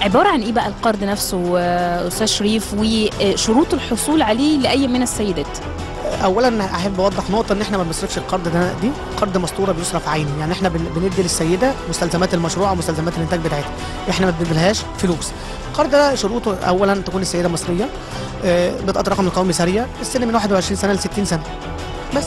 عباره عن ايه بقى القرض نفسه آه، استاذ شريف وشروط الحصول عليه لاي من السيدات اولا احب اوضح نقطه ان احنا ما بنصرفش القرض ده دي قرض مستوره بيصرف عيني يعني احنا بن- بندي للسيده مستلزمات المشروع ومستلزمات الانتاج بتاعتها احنا ما بنديلهاش فلوس القرض ده شروطه اولا تكون السيده مصريه آه، بطاقه رقم القومي ساريه السن من 21 سنه ل 60 سنه بس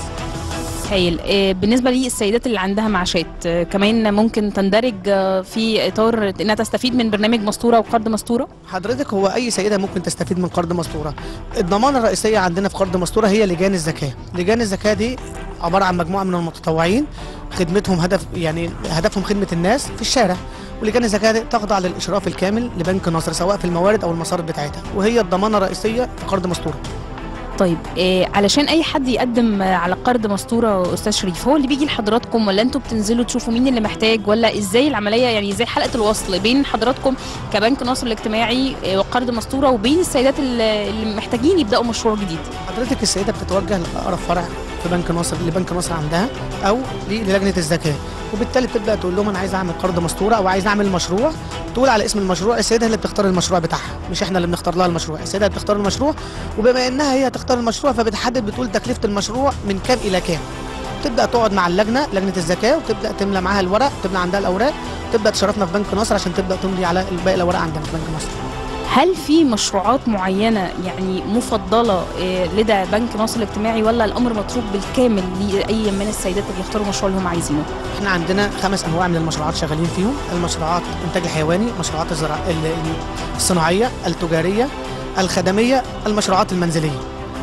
هايل آه، بالنسبه للسيدات اللي عندها معاشات آه، كمان ممكن تندرج آه، في اطار انها تستفيد من برنامج مستوره وقرض مستوره حضرتك هو اي سيده ممكن تستفيد من قرض مستوره الضمانه الرئيسيه عندنا في قرض مستوره هي لجان الزكاه لجان الزكاه دي عباره عن مجموعه من المتطوعين خدمتهم هدف يعني هدفهم خدمه الناس في الشارع ولجان الزكاه دي تخضع للاشراف الكامل لبنك مصر سواء في الموارد او المصارف بتاعتها وهي الضمانه الرئيسيه في قرض مستوره طيب آه، علشان اي حد يقدم آه، على قرض مستوره استاذ شريف هو اللي بيجي لحضراتكم ولا انتوا بتنزلوا تشوفوا مين اللي محتاج ولا ازاي العمليه يعني ازاي حلقه الوصل بين حضراتكم كبنك ناصر الاجتماعي آه، وقرض مستوره وبين السيدات اللي اللي محتاجين يبداوا مشروع جديد حضرتك السيده بتتوجه لاقرب فرع في بنك مصر لبنك مصر عندها او للجنه الزكاه وبالتالي بتبدا تقول لهم انا عايز اعمل قرض مستوره او عايز اعمل مشروع تقول على اسم المشروع السيده هي اللي بتختار المشروع بتاعها مش احنا اللي بنختار لها المشروع السيده اللي بتختار المشروع وبما انها هي هتختار المشروع فبتحدد بتقول تكلفه المشروع من كام الى كام تبدا تقعد مع اللجنه لجنه الزكاه وتبدا تملى معاها الورق تملى عندها الاوراق تبدا تشرفنا في بنك مصر عشان تبدا تمضي على باقي الاوراق عندنا في بنك مصر هل في مشروعات معينه يعني مفضله آه، لدى بنك ناصر الاجتماعي ولا الامر متروك بالكامل لاي من السيدات اللي يختاروا المشروع اللي هم عايزينه احنا عندنا خمس انواع من المشروعات شغالين فيهم المشروعات الانتاج الحيواني المشروعات الزراع... ال- ال- الصناعيه التجاريه الخدميه المشروعات المنزليه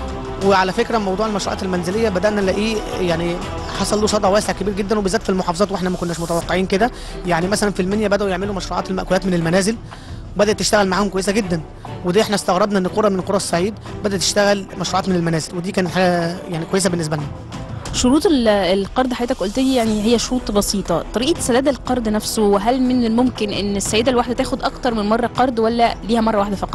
وعلى فكره موضوع المشروعات المنزليه بدانا نلاقيه يعني حصل له صدى واسع كبير جدا وبالذات في المحافظات واحنا ما كناش متوقعين كده يعني مثلا في المنيا بداوا يعملوا مشروعات المأكولات من المنازل بدات تشتغل معاهم كويسه جدا ودي احنا استغربنا ان قرى من قرى الصعيد بدات تشتغل مشروعات من المنازل ودي كانت حاجه يعني كويسه بالنسبه لنا شروط ال- القرض حضرتك قلت لي يعني هي شروط بسيطه طريقه سداد القرض نفسه هل من الممكن ان السيده الواحده تاخد اكتر من مره قرض ولا ليها مره واحده فقط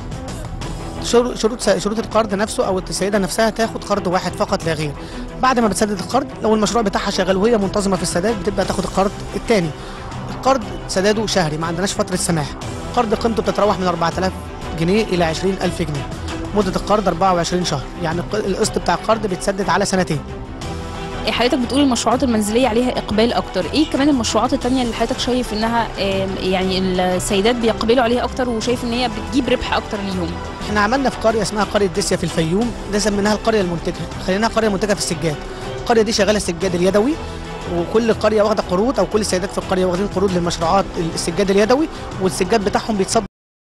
شرو- شروط شروط القرض نفسه او السيده نفسها تاخد قرض واحد فقط لا غير بعد ما بتسدد القرض لو المشروع بتاعها شغال وهي منتظمه في السداد بتبدا تاخد القرض الثاني القرض سداده شهري ما عندناش فتره سماح قرض قيمته بتتراوح من 4000 جنيه الى 20000 جنيه مده القرض 24 شهر يعني الق- القسط بتاع القرض بيتسدد على سنتين إيه حضرتك بتقول المشروعات المنزليه عليها اقبال اكتر ايه كمان المشروعات التانية اللي حضرتك شايف انها آم، يعني السيدات بيقبلوا عليها اكتر وشايف ان هي بتجيب ربح اكتر ليهم احنا عملنا في قريه اسمها قريه دسيا في الفيوم ده سميناها القريه المنتجه خليناها قريه منتجه في السجاد القريه دي شغاله السجاد اليدوي وكل قريه واخده قروض او كل السيدات في القريه واخدين قروض للمشروعات السجاد اليدوي والسجاد بتاعهم بيتصب